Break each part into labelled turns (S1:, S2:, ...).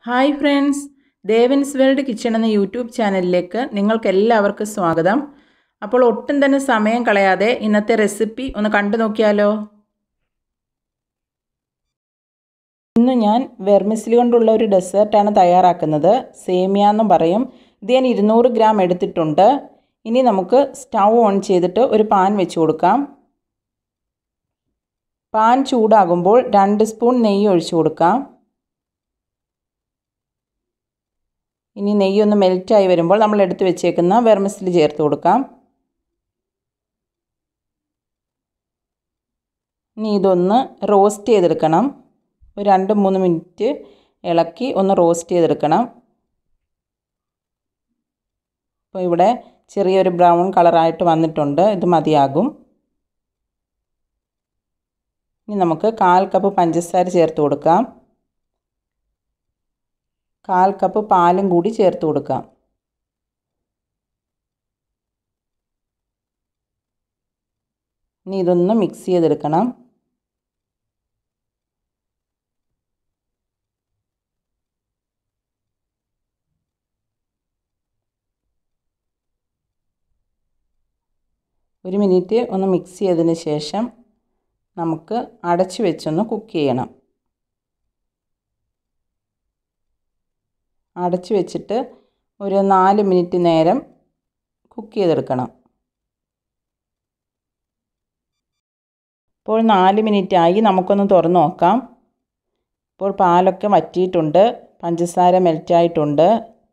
S1: hi friends ദേവൻസ് world kitchen എന്ന YouTube ചാനലിലേക്ക് നിങ്ങൾക്ക് എല്ലാവർക്കും സ്വാഗതം അപ്പോൾ ഒട്ടും തന്നെ സമയം കളയാതെ ഇന്നത്തെ റെസിപ്പി ഒന്ന് കണ്ടു നോക്കിയാലോ ഇന്ന് ഞാൻ വെർമിസിലി കൊണ്ടുള്ള ഒരു ഡെസേർട്ടാണ് തയ്യാറാക്കുന്നത് സേമിയ എന്നും പറയും ഇത് ഞാൻ ഇരുന്നൂറ് ഗ്രാം എടുത്തിട്ടുണ്ട് ഇനി നമുക്ക് സ്റ്റൗ ഓൺ ചെയ്തിട്ട് ഒരു പാൻ വെച്ച് കൊടുക്കാം പാൻ ചൂടാകുമ്പോൾ രണ്ട് സ്പൂൺ നെയ്യ് ഒഴിച്ചു കൊടുക്കാം ഇനി നെയ്യൊന്ന് മെൽറ്റായി വരുമ്പോൾ നമ്മൾ എടുത്ത് വെച്ചേക്കുന്ന വെർമിസിൽ ചേർത്ത് കൊടുക്കാം ഇനി ഇതൊന്ന് റോസ്റ്റ് ചെയ്തെടുക്കണം ഒരു രണ്ട് മൂന്ന് മിനിറ്റ് ഇളക്കി ഒന്ന് റോസ്റ്റ് ചെയ്തെടുക്കണം അപ്പോൾ ഇവിടെ ചെറിയൊരു ബ്രൗൺ കളറായിട്ട് വന്നിട്ടുണ്ട് ഇത് മതിയാകും ഇനി നമുക്ക് കാൽ കപ്പ് പഞ്ചസാര ചേർത്ത് കൊടുക്കാം കാൽ കപ്പ് പാലും കൂടി ചേർത്ത് കൊടുക്കാം ഇനി ഇതൊന്ന് മിക്സ് ചെയ്തെടുക്കണം ഒരു മിനിറ്റ് ഒന്ന് മിക്സ് ചെയ്തതിന് ശേഷം നമുക്ക് അടച്ചു വെച്ചൊന്ന് കുക്ക് ചെയ്യണം അടച്ചു വെച്ചിട്ട് ഒരു നാല് മിനിറ്റ് നേരം കുക്ക് ചെയ്തെടുക്കണം ഇപ്പോൾ നാല് മിനിറ്റായി നമുക്കൊന്ന് തുറന്ന് നോക്കാം ഇപ്പോൾ പാലൊക്കെ വറ്റിയിട്ടുണ്ട് പഞ്ചസാര മെൽറ്റായിട്ടുണ്ട്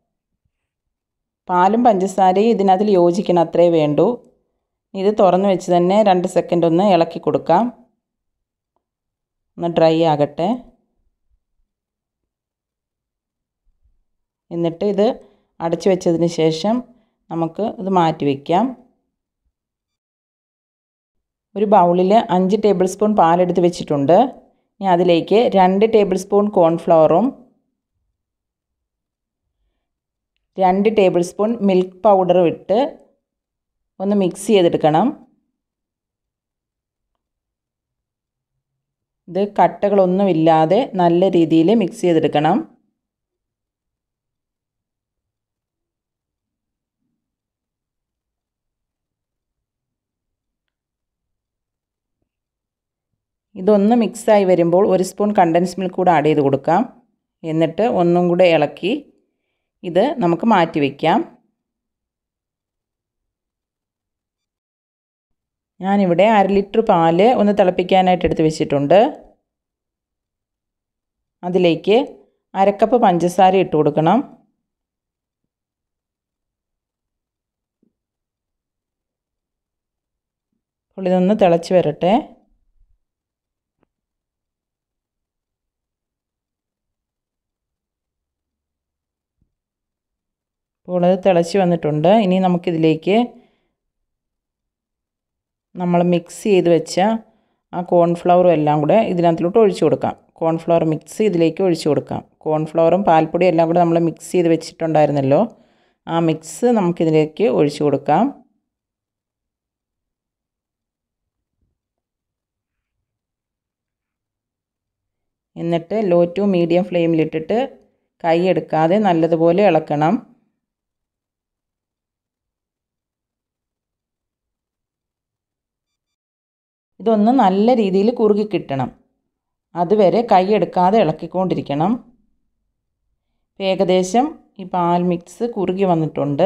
S1: പാലും പഞ്ചസാരയും ഇതിനകത്തിൽ യോജിക്കണം അത്രേ വേണ്ടൂ ഇത് തുറന്ന് വെച്ച് തന്നെ രണ്ട് സെക്കൻഡ് ഒന്ന് ഇളക്കി കൊടുക്കാം ഒന്ന് ഡ്രൈ ആകട്ടെ എന്നിട്ട് ഇത് അടച്ചു വെച്ചതിന് ശേഷം നമുക്ക് ഇത് മാറ്റി വയ്ക്കാം ഒരു ബൗളിൽ അഞ്ച് ടേബിൾ സ്പൂൺ പാലെടുത്ത് വെച്ചിട്ടുണ്ട് ഇനി അതിലേക്ക് രണ്ട് ടേബിൾ സ്പൂൺ കോൺഫ്ലവറും രണ്ട് ടേബിൾ സ്പൂൺ മിൽക്ക് പൗഡറും ഇട്ട് ഒന്ന് മിക്സ് ചെയ്തെടുക്കണം ഇത് കട്ടകളൊന്നുമില്ലാതെ നല്ല രീതിയിൽ മിക്സ് ചെയ്തെടുക്കണം ഇതൊന്ന് മിക്സായി വരുമ്പോൾ ഒരു സ്പൂൺ കണ്ടൻസ് മിൽക്ക് കൂടെ ആഡ് ചെയ്ത് കൊടുക്കാം എന്നിട്ട് ഒന്നും കൂടെ ഇളക്കി ഇത് നമുക്ക് മാറ്റി വയ്ക്കാം ഞാനിവിടെ അര ലിറ്റർ പാല് ഒന്ന് തിളപ്പിക്കാനായിട്ട് എടുത്ത് വെച്ചിട്ടുണ്ട് അതിലേക്ക് അരക്കപ്പ് പഞ്ചസാര ഇട്ട് കൊടുക്കണം അപ്പോൾ ഇതൊന്ന് തിളച്ച് വരട്ടെ അപ്പോൾ അത് തിളച്ച് വന്നിട്ടുണ്ട് ഇനി നമുക്കിതിലേക്ക് നമ്മൾ മിക്സ് ചെയ്ത് വെച്ച ആ കോൺഫ്ലവറും എല്ലാം കൂടെ ഇതിനകത്തിലോട്ട് ഒഴിച്ചു കൊടുക്കാം കോൺഫ്ലവർ മിക്സ് ഇതിലേക്ക് ഒഴിച്ചു കൊടുക്കാം കോൺഫ്ലവറും പാൽപ്പൊടിയും എല്ലാം കൂടെ നമ്മൾ മിക്സ് ചെയ്ത് വെച്ചിട്ടുണ്ടായിരുന്നല്ലോ ആ മിക്സ് നമുക്കിതിലേക്ക് ഒഴിച്ചു കൊടുക്കാം എന്നിട്ട് ലോ ടു മീഡിയം ഫ്ലെയിമിലിട്ടിട്ട് കൈ എടുക്കാതെ നല്ലതുപോലെ ഇളക്കണം ഇതൊന്ന് നല്ല രീതിയിൽ കുറുകി കിട്ടണം അതുവരെ കൈ എടുക്കാതെ ഇളക്കിക്കൊണ്ടിരിക്കണം ഏകദേശം ഈ പാൽ മിക്സ് കുറുകി വന്നിട്ടുണ്ട്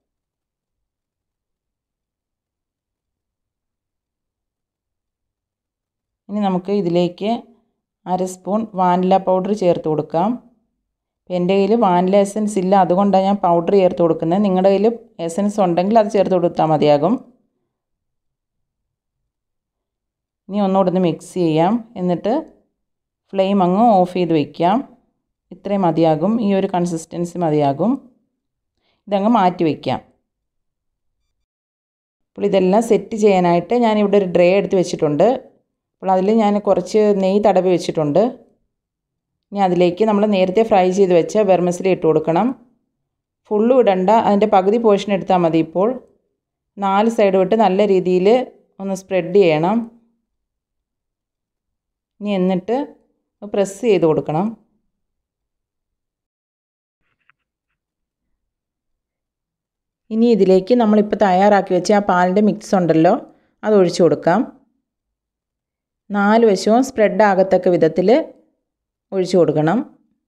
S1: ഇനി നമുക്ക് ഇതിലേക്ക് അര സ്പൂൺ വാനില പൗഡർ ചേർത്ത് കൊടുക്കാം എൻ്റെ കയ്യിൽ വാനില എസൻസ് ഇല്ല അതുകൊണ്ടാണ് ഞാൻ പൗഡർ ചേർത്ത് കൊടുക്കുന്നത് നിങ്ങളുടെ കയ്യിൽ എസൻസ് ഉണ്ടെങ്കിൽ അത് ചേർത്ത് കൊടുത്താൽ മതിയാകും ഇനി ഒന്നുകൂടെ ഒന്ന് മിക്സ് ചെയ്യാം എന്നിട്ട് ഫ്ലെയിം അങ്ങ് ഓഫ് ചെയ്ത് വയ്ക്കാം ഇത്രയും മതിയാകും ഈ ഒരു കൺസിസ്റ്റൻസി മതിയാകും ഇതങ്ങ് മാറ്റി വയ്ക്കാം അപ്പോൾ ഇതെല്ലാം സെറ്റ് ചെയ്യാനായിട്ട് ഞാനിവിടെ ഒരു ഡ്രേ എടുത്ത് വെച്ചിട്ടുണ്ട് അപ്പോൾ അതിൽ ഞാൻ കുറച്ച് നെയ്യ് തടവി വെച്ചിട്ടുണ്ട് ഇനി അതിലേക്ക് നമ്മൾ നേരത്തെ ഫ്രൈ ചെയ്ത് വെച്ച വെർമസിലി ഇട്ട് കൊടുക്കണം ഫുള്ളും ഇടണ്ട അതിൻ്റെ പകുതി പോർഷൻ എടുത്താൽ മതി ഇപ്പോൾ നാല് സൈഡ് വിട്ട് നല്ല രീതിയിൽ ഒന്ന് സ്പ്രെഡ് ചെയ്യണം ഇനി എന്നിട്ട് പ്രസ് ചെയ്ത് കൊടുക്കണം ഇനി ഇതിലേക്ക് നമ്മളിപ്പോൾ തയ്യാറാക്കി വെച്ച ആ പാലിൻ്റെ മിക്സ് ഉണ്ടല്ലോ അത് ഒഴിച്ചു കൊടുക്കാം നാല് വശവും സ്പ്രെഡ് ആകത്തക്ക വിധത്തിൽ ഒഴിച്ചു കൊടുക്കണം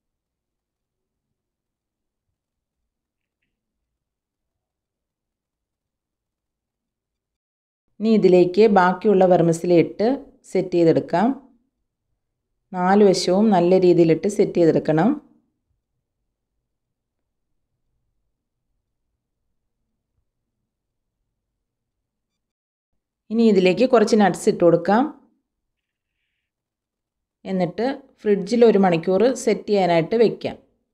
S1: ഇനി ഇതിലേക്ക് ബാക്കിയുള്ള വെർമസിലി ഇട്ട് സെറ്റ് ചെയ്തെടുക്കാം നാല് വശവും നല്ല രീതിയിലിട്ട് സെറ്റ് ചെയ്തെടുക്കണം ഇനി ഇതിലേക്ക് കുറച്ച് നട്ട്സ് ഇട്ട് കൊടുക്കാം എന്നിട്ട് ഫ്രിഡ്ജിൽ ഒരു മണിക്കൂർ സെറ്റ് ചെയ്യാനായിട്ട് വെക്കാം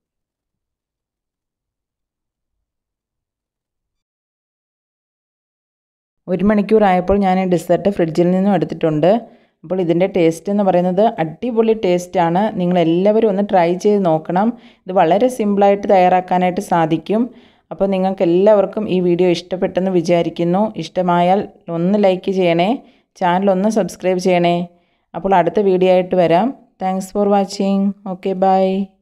S1: ഒരു മണിക്കൂർ ആയപ്പോൾ ഞാൻ ഡിസേർട്ട് ഫ്രിഡ്ജിൽ നിന്നും എടുത്തിട്ടുണ്ട് അപ്പോൾ ഇതിൻ്റെ ടേസ്റ്റ് എന്ന് പറയുന്നത് അടിപൊളി ടേസ്റ്റാണ് നിങ്ങളെല്ലാവരും ഒന്ന് ട്രൈ ചെയ്ത് നോക്കണം ഇത് വളരെ സിമ്പിളായിട്ട് തയ്യാറാക്കാനായിട്ട് സാധിക്കും അപ്പോൾ നിങ്ങൾക്ക് എല്ലാവർക്കും ഈ വീഡിയോ ഇഷ്ടപ്പെട്ടെന്ന് വിചാരിക്കുന്നു ഇഷ്ടമായാൽ ഒന്ന് ലൈക്ക് ചെയ്യണേ ചാനൽ ഒന്ന് സബ്സ്ക്രൈബ് ചെയ്യണേ അപ്പോൾ അടുത്ത വീഡിയോ ആയിട്ട് വരാം thanks for watching okay by